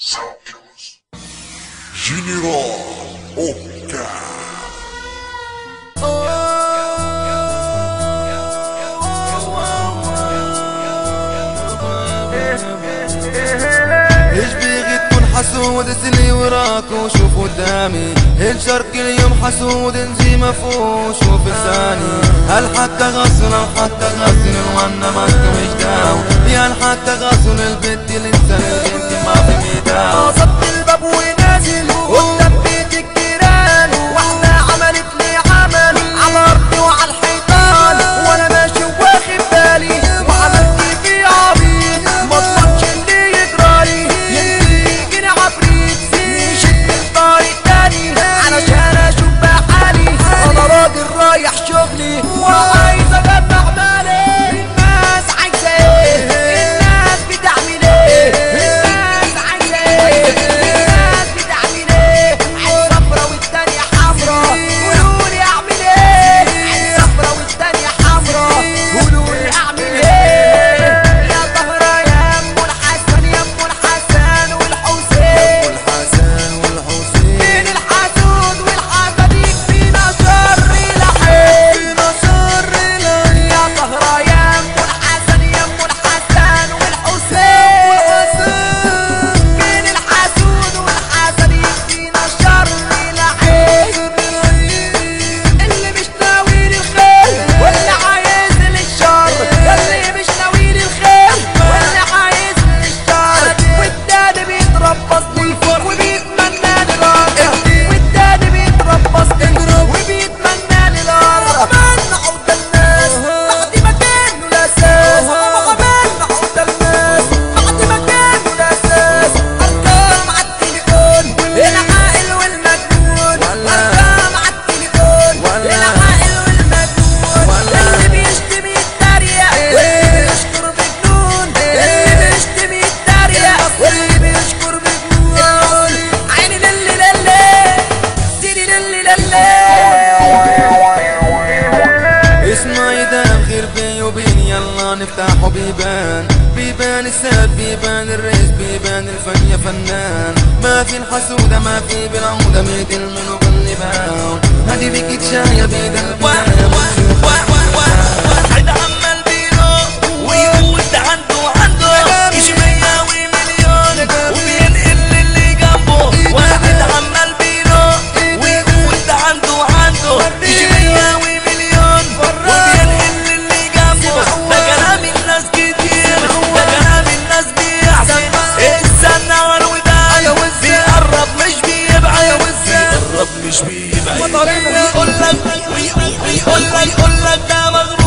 Sound Killers. General Oka. ايش بيغي تكون حسود اسلي وراك وشوف قدامي هل شرق اليوم حسود انجي مفوش وشوف لساني هل حتى غسل او حتى غسل وانا ما مش داو يا هل حتى غسل البنت اللي انت البنت ما في ميداو صب الباب ونازل قدام بيت الجيران واحدة عملت لي عمل على ارضي وعلى الحيطان وانا ماشي واخد بالي وعملت في عبيط ما اضمنش اللي يجرالي يمكن يجيني عفريت يشد الطريق تاني علشان اشوف بحالي انا راجل رايح شغلي وعايز اجمع مالي الناس عايزه ايه الناس بتعمل ايه الناس عايزه ايه الناس بتعمل ايه عين صفرا والتانية حمرا قولولي اعمل ايه عين صفرا والتانية حمرا قولولي اعمل ايه يا طهرة يا ام الحسن يا ام الحسن والحسين والحسن والحسين بين الحسود والحسد يكفينا شر لحين شر لحين يا طهرة يا ام الحسن يا ام الحسن والحسين بين الحسود والحسد يكفينا شر لحين اللي مش ناوي للخير واللي عايز للشر اللي مش ناوي للخير واللي عايز للشر والتاني بيتربصني وبيتمنى لي الارض والتاني بيتربصني وبيتمنى لي الارض عملنا عودة الناس بعد ما كانوا الاساس عملنا عودة الناس بعد ما كانوا الاساس ارقام على التليفون العاقل والمجنون ارقام على التليفون العاقل والمجنون اللي بيشتمي يتريق واللي بيشكر بجنون اللي بيشتمي يتريق واللي بيشكر بجنون عيني للي للي ديني للي للي اسمع يدام خير بيني وبين يلا نفتحوا بيبان بيبان الساد بيبان الريس بيبان الفن يا فنان ما في الحسودة ما في بالعودة ميت المنو بالنباو هدي بيك تشاية بيد البيان واحد عمال بينو ويقول ده عنده عنده مش مية ومليون وبينقل للي جنبه واحد عمال بينو ويقول ده عنده عنده مش مية ومليون وبينقل للي جنبه ده كلام الناس كتير ده كلام الناس بيحسن استنى والودان بيقرب مش بيبعد بيقرب مش بيبعد ويقول لك ويقول لك يقول لك ده مغرور